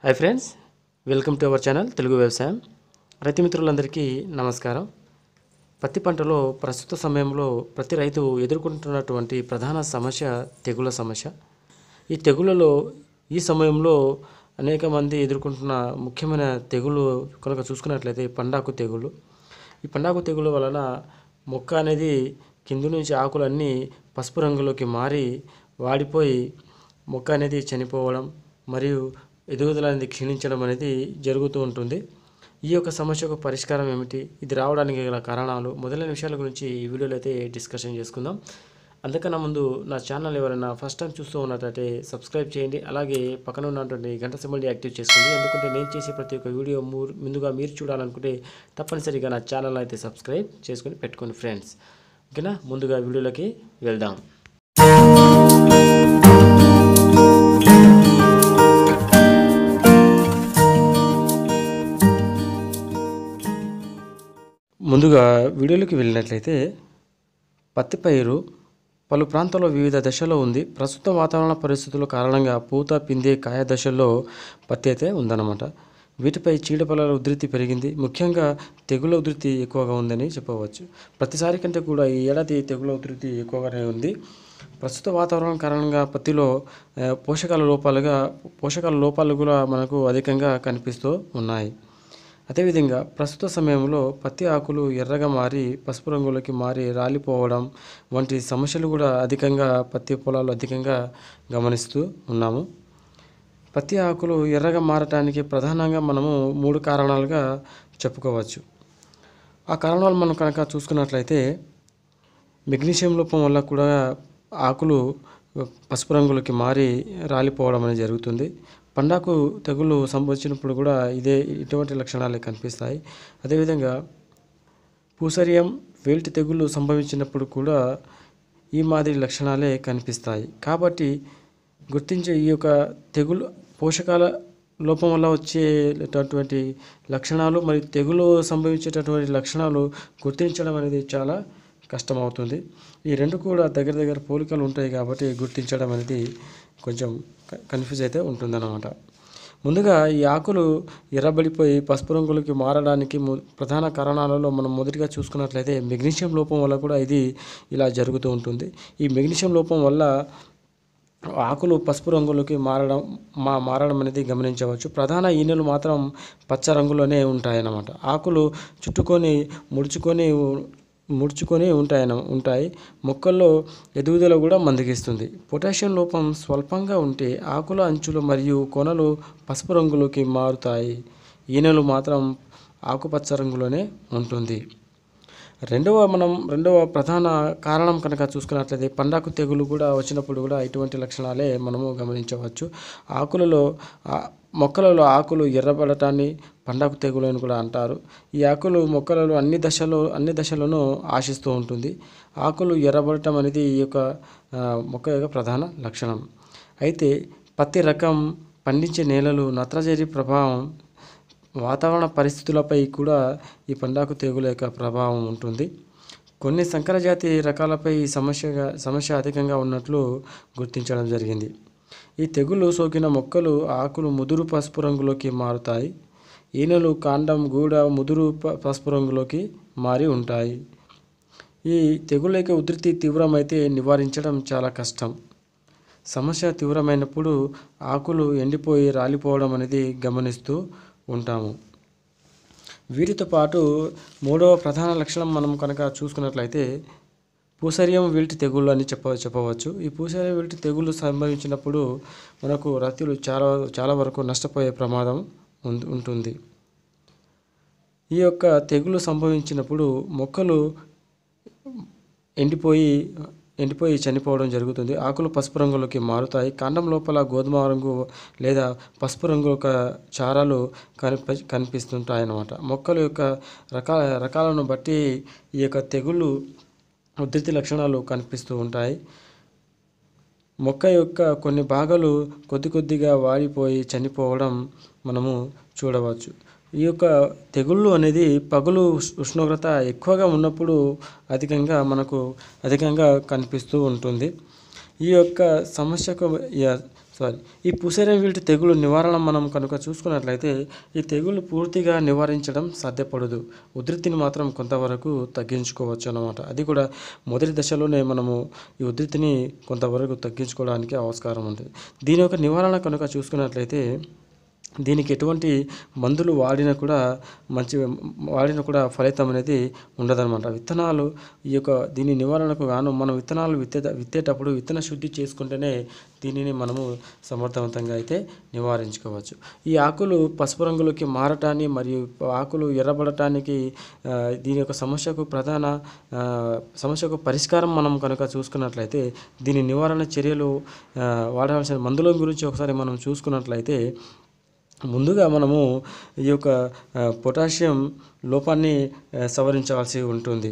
hi friends welcome to our channel Telugu వ్యవసాయం రైతు మిత్రులందరికీ నమస్కారం పత్తి పంటలో ప్రస్తుత సమయంలో ప్రతి రైతు ఎదుర్కొంటున్నటువంటి ప్రధాన సమస్య తెగుల సమస్య ఈ తెగులలో ఈ సమయంలో అనేక మంది ఎదుర్కొంటున్న ముఖ్యమైన తెగులు కనుక చూసుకున్నట్లయితే పండాకు తెగులు ఈ పండాకు తెగులు వలన మొక్క అనేది కింది నుంచి ఆకులన్నీ పసుపు రంగులోకి మారి వాడిపోయి మొక్క అనేది చనిపోవడం మరియు ఎదుగుదల అనేది క్షీణించడం అనేది జరుగుతూ ఉంటుంది ఈ యొక్క సమస్యకు పరిష్కారం ఏమిటి ఇది రావడానికి గల కారణాలు మొదలైన విషయాల గురించి ఈ వీడియోలో అయితే డిస్కషన్ చేసుకుందాం అందుకన్నా ముందు నా ఛానల్ ఎవరైనా ఫస్ట్ టైం చూస్తూ ఉన్నట్లయితే సబ్స్క్రైబ్ చేయండి అలాగే పక్కన ఉన్నటువంటి గంట సింబల్ని యాక్టివ్ చేసుకోండి ఎందుకంటే నేను చేసే ప్రతి ఒక్క వీడియో మూర్- ముందుగా మీరు చూడాలనుకుంటే తప్పనిసరిగా నా ఛానల్ అయితే సబ్స్క్రైబ్ చేసుకొని పెట్టుకోండి ఫ్రెండ్స్ ఓకేనా ముందుగా వీడియోలోకి వెళ్దాం ముందుగా వీడియోలోకి వెళ్ళినట్లయితే పత్తి పైరు పలు ప్రాంతాల్లో వివిధ దశలో ఉంది ప్రస్తుత వాతావరణ పరిస్థితుల కారణంగా పూత పిందే కాయ దశల్లో పత్తి అయితే ఉందన్నమాట వీటిపై చీడపలాల ఉధృతి పెరిగింది ముఖ్యంగా తెగుల ఉధృతి ఎక్కువగా ఉందని చెప్పవచ్చు ప్రతిసారి కంటే కూడా ఈ ఏడాది తెగుల ఉధృతి ఎక్కువగానే ఉంది ప్రస్తుత వాతావరణం కారణంగా పత్తిలో ఆ, పోషకాల లోపాలుగా పోషకాల లోపాలు కూడా మనకు అధికంగా కనిపిస్తూ ఉన్నాయి అదేవిధంగా ప్రస్తుత సమయంలో పత్తి ఆకులు ఎర్రగా మారి పసుపు రంగులోకి మారి రాలిపోవడం వంటి సమస్యలు కూడా అధికంగా పత్తి పొలాలు అధికంగా గమనిస్తూ ఉన్నాము పత్తి ఆకులు ఎర్రగా మారటానికి ప్రధానంగా మనము మూడు కారణాలుగా చెప్పుకోవచ్చు ఆ కారణాలు మనం కనుక చూసుకున్నట్లయితే మెగ్నీషియం లోపం వల్ల కూడా ఆకులు పసుపు రంగులోకి మారి రాలిపోవడం అనేది జరుగుతుంది పండాకు తెగులు సంభవించినప్పుడు కూడా ఇదే ఇటువంటి లక్షణాలే కనిపిస్తాయి అదేవిధంగా పూసరియం వేల్టి తెగులు సంభవించినప్పుడు కూడా ఈ మాదిరి లక్షణాలే కనిపిస్తాయి కాబట్టి గుర్తించే ఈ యొక్క తెగులు పోషకాల లోపం వల్ల వచ్చేటటువంటి లక్షణాలు మరియు తెగులు సంభవించేటటువంటి లక్షణాలు గుర్తించడం అనేది చాలా కష్టమవుతుంది ఈ రెండు కూడా దగ్గర దగ్గర పోలికలు ఉంటాయి కాబట్టి గుర్తించడం అనేది కొంచెం కన్ఫ్యూజ్ అయితే ఉంటుందన్నమాట ముందుగా ఈ ఆకులు ఎర్రబడిపోయి పసుపు రంగులకి మారడానికి ము- ప్రధాన కారణాలలో మనం మొదటిగా చూసుకున్నట్లయితే మెగ్నీషియం లోపం వల్ల కూడా ఇది ఇలా జరుగుతూ ఉంటుంది ఈ మెగ్నీషియం లోపం వల్ల ఆకులు పసుపు రంగులోకి మారడం మా మారడం అనేది గమనించవచ్చు ప్రధాన ఈనెలు మాత్రం పచ్చ రంగులోనే ఉంటాయన్నమాట ఆకులు చుట్టుకొని ముడుచుకొని ముడుచుకొని ఉంటాయన ఉంటాయి మొక్కల్లో ఎదుగుదల కూడా మందగిస్తుంది పొటాషియం లోపం స్వల్పంగా ఉంటే ఆకుల అంచులు మరియు కొనలు పసుపు రంగులోకి మారుతాయి ఈనెలు మాత్రం ఆకుపచ్చ రంగులోనే ఉంటుంది రెండవ మనం రెండవ ప్రధాన కారణం కనుక చూసుకున్నట్లయితే పండాకు తెగులు కూడా వచ్చినప్పుడు కూడా ఇటువంటి లక్షణాలే మనము గమనించవచ్చు ఆకులలో ఆ, మొక్కలలో ఆకులు ఎర్రబడటాన్ని పండాకు తెగులు అని కూడా అంటారు ఈ ఆకులు మొక్కలలో అన్ని దశలో అన్ని దశలను ఆశిస్తూ ఉంటుంది ఆకులు ఎర్రబడటం అనేది ఈ యొక్క ఆ, మొక్క యొక్క ప్రధాన లక్షణం అయితే పత్తి రకం పండించే నేలలు నత్రజరి ప్రభావం వాతావరణ పరిస్థితులపై కూడా ఈ పండాకు తెగుల యొక్క ప్రభావం ఉంటుంది కొన్ని సంకరజాతి రకాలపై ఈ సమస్యగా సమస్య అధికంగా ఉన్నట్లు గుర్తించడం జరిగింది ఈ తెగులు సోకిన మొక్కలు ఆకులు ముదురు పసుపు రంగులోకి మారుతాయి ఈనెలు కాండం గూడ ముదురు ప- పసుపు రంగులోకి మారి ఉంటాయి ఈ తెగుల యొక్క ఉధృతి తీవ్రమైతే నివారించడం చాలా కష్టం సమస్య తీవ్రమైనప్పుడు ఆకులు ఎండిపోయి రాలిపోవడం అనేది గమనిస్తూ ఉంటాము వీటితో పాటు మూడవ ప్రధాన లక్షణం మనం కనుక చూసుకున్నట్లయితే పూసరియం వీల్టి తెగుళ్ళు అని చెప్ప చెప్పవచ్చు ఈ పూసరియం వీల్టి తెగుళ్ళు సంభవించినప్పుడు మనకు రైతులు చాలా చాలా వరకు నష్టపోయే ప్రమాదం ఉం- ఉంటుంది ఈ యొక్క తెగులు సంభవించినప్పుడు మొక్కలు ఎండిపోయి ఎండిపోయి చనిపోవడం జరుగుతుంది ఆకులు పసుపు రంగులోకి మారుతాయి కాండం లోపల గోధుమ రంగు లేదా పసుపు రంగు యొక్క చారాలు కనిపి కనిపిస్తుంటాయి అన్నమాట మొక్కల యొక్క రకాల రకాలను బట్టి ఈ యొక్క తెగుళ్ళు ఉధృతి లక్షణాలు కనిపిస్తూ ఉంటాయి మొక్క యొక్క కొన్ని భాగాలు కొద్ది కొద్దిగా వాడిపోయి చనిపోవడం మనము చూడవచ్చు ఈ యొక్క తెగుళ్ళు అనేది పగులు ఉష్- ఉష్ణోగ్రత ఎక్కువగా ఉన్నప్పుడు అధికంగా మనకు అధికంగా కనిపిస్తూ ఉంటుంది ఈ యొక్క సమస్యకు య- సారీ ఈ పుసేరం వీటి తెగులు నివారణ మనం కనుక చూసుకున్నట్లయితే ఈ తెగులు పూర్తిగా నివారించడం సాధ్యపడదు ఉధృతిని మాత్రం కొంతవరకు తగ్గించుకోవచ్చు అన్నమాట అది కూడా మొదటి దశలోనే మనము ఈ ఉధృతిని కొంతవరకు తగ్గించుకోవడానికి ఆస్కారం ఉంటుంది దీని యొక్క నివారణ కనుక చూసుకున్నట్లయితే దీనికి ఎటువంటి మందులు వాడినా కూడా మంచి వాడినా కూడా ఫలితం అనేది ఉండదన్నమాట విత్తనాలు ఈ యొక్క దీని నివారణకు గాను మనం విత్తనాలు విత్తే విత్తేటప్పుడు విత్తన శుద్ధి చేసుకుంటేనే దీనిని మనము సమర్థవంతంగా అయితే నివారించుకోవచ్చు ఈ ఆకులు పసుపు రంగులోకి మారటాన్ని మరియు ఆకులు ఎర్రబడటానికి ఆ, దీని యొక్క సమస్యకు ప్రధాన ఆ, సమస్యకు పరిష్కారం మనం కనుక చూసుకున్నట్లయితే దీని నివారణ చర్యలు ఆ, వాడవలసిన మందుల గురించి ఒకసారి మనం చూసుకున్నట్లయితే ముందుగా మనము ఈ యొక్క ఆ, పొటాషియం లోపాన్ని ఆ, సవరించవలసి ఉంటుంది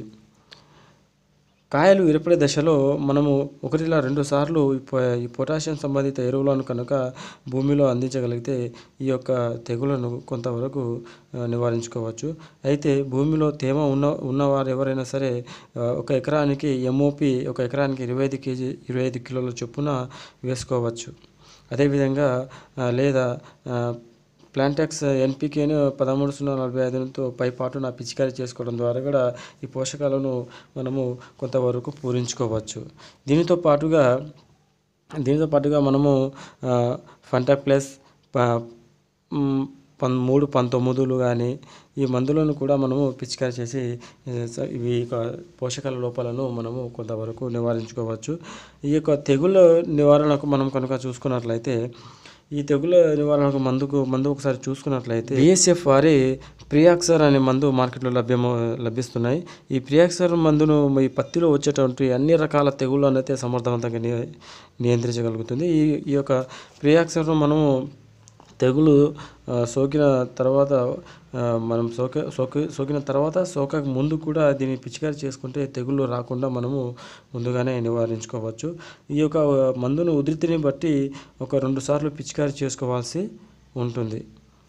కాయలు ఏర్పడే దశలో మనము ఒకటిలా రెండు సార్లు ఈ పొ- ఈ పొటాషియం సంబంధిత ఎరువులను కనుక భూమిలో అందించగలిగితే ఈ యొక్క తెగులను కొంతవరకు ఆ, నివారించుకోవచ్చు అయితే భూమిలో తేమ ఉన్న ఉన్నవారు ఎవరైనా సరే ఆ, ఒక ఎకరానికి ఎంఓపి ఒక ఎకరానికి ఇరవై ఐదు కేజీ ఇరవై ఐదు కిలోల చొప్పున వేసుకోవచ్చు అదేవిధంగా ఆ, లేదా ఆ, ప్లాంటాక్స్ ఎన్పికేను పదమూడు సున్నా నలభై ఐదుతో పైపాటు నా పిచికారీ చేసుకోవడం ద్వారా కూడా ఈ పోషకాలను మనము కొంతవరకు పూరించుకోవచ్చు దీనితో పాటుగా దీనితో పాటుగా మనము ఆ, ఫంటా ప్లస్ ప- మ్, పన్ మూడు పంతొమ్మిదిలు కానీ ఈ మందులను కూడా మనము పిచికారి చేసి ఏ, స- ఇవి యొక్క పోషకాల లోపాలను మనము కొంతవరకు నివారించుకోవచ్చు ఈ యొక్క తెగుళ్ళ నివారణకు మనం కనుక చూసుకున్నట్లయితే ఈ తెగుల నివారణకు మందుకు మందు ఒకసారి చూసుకున్నట్లయితే బిఎస్ఎఫ్ వారి ప్రియాక్సర్ అనే మందు మార్కెట్లో లభ్యము లభిస్తున్నాయి ఈ ప్రియాక్సర్ మందును ఈ పత్తిలో వచ్చేటువంటి అన్ని రకాల తెగుళ్ళను అయితే సమర్థవంతంగా నియ- నియంత్రించగలుగుతుంది ఈ ఈ యొక్క ప్రియాక్సర్ను మనము తెగులు ఆ, సోకిన తర్వాత ఆ, మనం సోక సోకి సోకిన తర్వాత సోకక ముందు కూడా దీన్ని పిచికారి చేసుకుంటే తెగుళ్ళు రాకుండా మనము ముందుగానే నివారించుకోవచ్చు ఈ యొక్క ఆ, మందును ఉధృతిని బట్టి ఒక రెండు సార్లు పిచికారి చేసుకోవాల్సి ఉంటుంది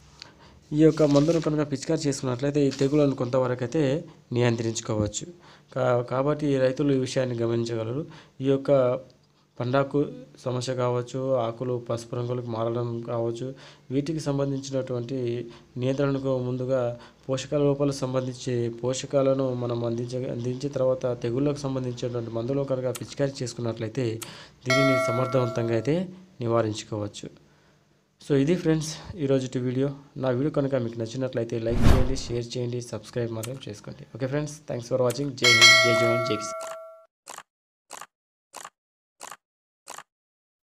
ఈ యొక్క మందును కనుక పిచికారి చేసుకున్నట్లయితే ఈ తెగులను కొంతవరకు అయితే నియంత్రించుకోవచ్చు కా కాబట్టి రైతులు ఈ విషయాన్ని గమనించగలరు ఈ యొక్క పండాకు సమస్య కావచ్చు ఆకులు పసుపు రంగులకు మారడం కావచ్చు వీటికి సంబంధించినటువంటి నియంత్రణకు ముందుగా పోషకాల లోపాలకు సంబంధించి పోషకాలను మనం అందించ అందించిన తర్వాత తెగుళ్ళకు సంబంధించినటువంటి మందులు కనుక పిచికారి చేసుకున్నట్లయితే దీనిని సమర్థవంతంగా అయితే నివారించుకోవచ్చు సో ఇది ఫ్రెండ్స్ ఈరోజు వీడియో నా వీడియో కనుక మీకు నచ్చినట్లయితే లైక్ చేయండి షేర్ చేయండి సబ్స్క్రైబ్ మాత్రం చేసుకోండి okay friends thanks for watching Jai Hind జై జవాన్ జై కిసాన్